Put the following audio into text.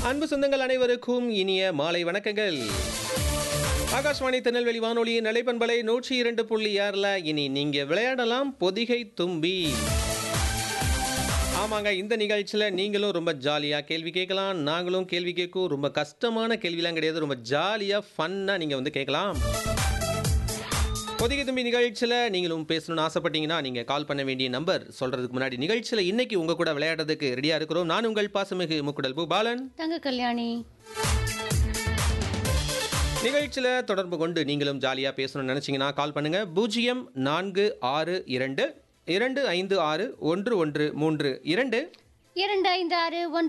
அன்பு சொந்தங்கள் அனைவருக்கும் இனிய மாலை வணக்கங்கள் ஆகாஷ்வாணி திருநெல்வேலி வானொலியின் நிலைப்பண்பலை நூற்றி இரண்டு புள்ளி ஆறில் இனி நீங்க விளையாடலாம் பொதிகை தும்பி ஆமாங்க இந்த நிகழ்ச்சியில் நீங்களும் ரொம்ப ஜாலியாக கேள்வி கேட்கலாம் நாங்களும் கேள்வி கேட்கும் ரொம்ப கஷ்டமான கேள்விலாம் கிடையாது ரொம்ப ஜாலியாக ஃபன்னாக நீங்கள் வந்து கேட்கலாம் பொதிகை தும்பி நிகழ்ச்சியில் நீங்களும் பேசணும்னு ஆசைப்பட்டீங்கன்னா நீங்கள் கால் பண்ண வேண்டிய நம்பர் சொல்கிறதுக்கு முன்னாடி நிகழ்ச்சியில் இன்னைக்கு உங்கள் கூட விளையாடுறதுக்கு ரெடியாக இருக்கிறோம் நான் உங்கள் பாசமிகு முக்குடல் பூ பாலன் தங்க கல்யாணி நிகழ்ச்சியில் தொடர்பு கொண்டு நீங்களும் ஜாலியாக பேசணும்னு நினச்சிங்கன்னா கால் பண்ணுங்கள் பூஜ்ஜியம் நான்கு ஆறு இரண்டு இரண்டு ஐந்து ஆறு ஒன்று ஒன்று மூன்று இரண்டு இரண்டு ஐந்து ஆறு ஒன்று